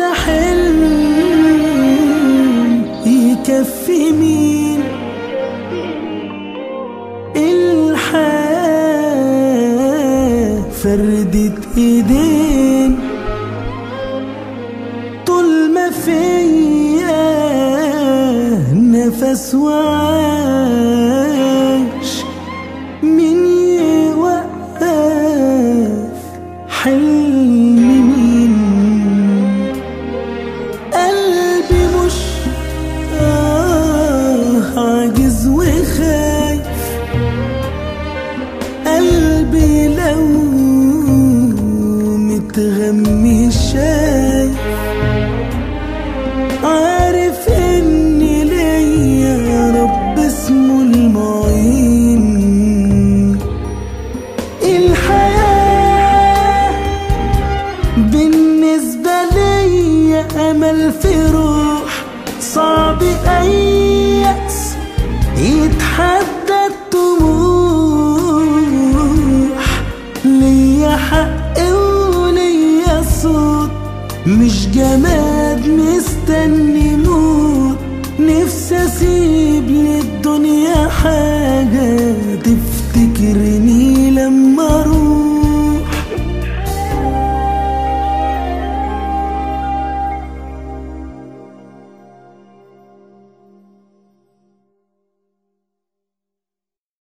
ده حلم يكفي مين الحياة فردة ايدين طول ما فيا نفس وعاش مين يوقف حلم مين قلبي مش آه عاجز وخايف قلبي لو متغمي شايف عارف اني ليا رب اسمه المعين الحياة بالنسبة ليا أمل في روح صعب أي يأس يتحدى الطموح ليا حق وليا صوت مش جمال